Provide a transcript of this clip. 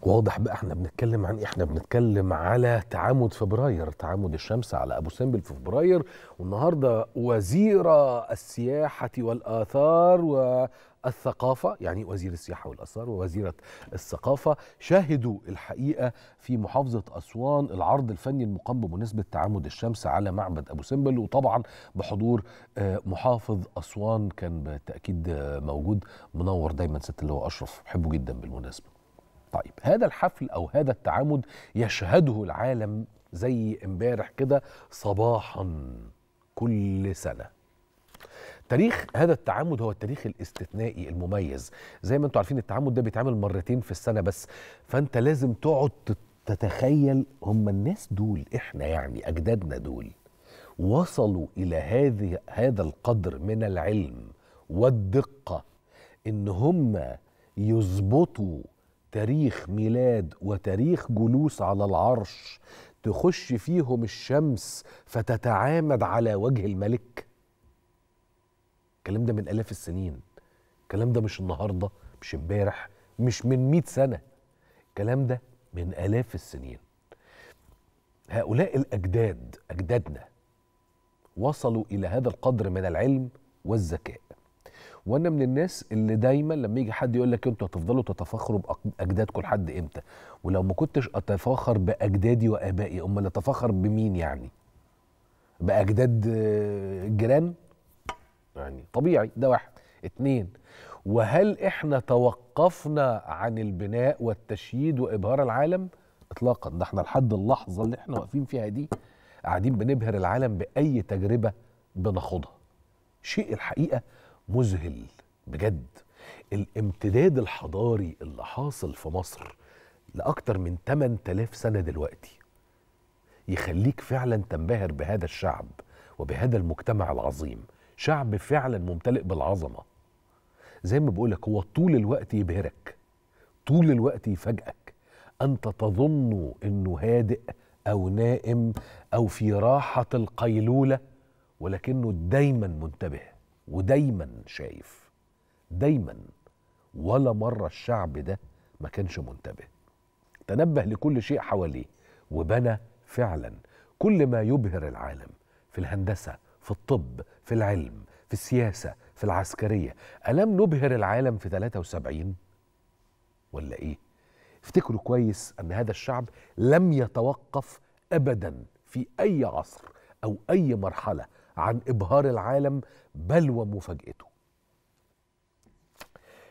واضح بقى احنا بنتكلم عن احنا بنتكلم على تعامد فبراير تعامد الشمس على ابو سمبل في فبراير والنهارده وزير السياحه والاثار والثقافه يعني وزير السياحه والاثار ووزيره الثقافه شاهدوا الحقيقه في محافظه اسوان العرض الفني المقام بمناسبه تعامد الشمس على معبد ابو سمبل وطبعا بحضور آه، محافظ اسوان كان بالتاكيد آه، موجود منور دايما ست اللي هو اشرف بحبه جدا بالمناسبه طيب هذا الحفل او هذا التعامد يشهده العالم زي امبارح كده صباحا كل سنه تاريخ هذا التعامد هو التاريخ الاستثنائي المميز زي ما انتم عارفين التعامد ده بيتعمل مرتين في السنه بس فانت لازم تقعد تت- تتخيل هم الناس دول احنا يعني اجدادنا دول وصلوا الى هذه هذا القدر من العلم والدقه ان هم يظبطوا تاريخ ميلاد وتاريخ جلوس على العرش تخش فيهم الشمس فتتعامد على وجه الملك الكلام ده من آلاف السنين الكلام ده مش النهارده مش امبارح مش من مئة سنة الكلام ده من آلاف السنين هؤلاء الأجداد أجدادنا وصلوا إلى هذا القدر من العلم والذكاء وانا من الناس اللي دايما لما يجي حد يقول لك انتوا هتفضلوا تتفاخروا باجدادكم لحد امتى ولو ما كنتش اتفاخر باجدادي وابائي امال اتفاخر بمين يعني باجداد آه، الجيران يعني طبيعي ده واحد اتنين وهل احنا توقفنا عن البناء والتشييد وابهار العالم اطلاقا ده احنا لحد اللحظه اللي احنا واقفين فيها دي قاعدين بنبهر العالم باي تجربه بناخدها شيء الحقيقه مذهل بجد الامتداد الحضاري اللي حاصل في مصر لاكتر من 8000 سنه دلوقتي يخليك فعلا تنبهر بهذا الشعب وبهذا المجتمع العظيم شعب فعلا ممتلئ بالعظمه زي ما بقولك هو طول الوقت يبهرك طول الوقت يفاجئك انت تظن انه هادئ او نائم او في راحه القيلوله ولكنه دايما منتبه ودايما شايف دايما ولا مره الشعب ده ما كانش منتبه تنبه لكل شيء حواليه وبنى فعلا كل ما يبهر العالم في الهندسه في الطب في العلم في السياسه في العسكريه الم نبهر العالم في 73 ولا ايه افتكروا كويس ان هذا الشعب لم يتوقف ابدا في اي عصر او اي مرحله عن ابهار العالم بل ومفاجاته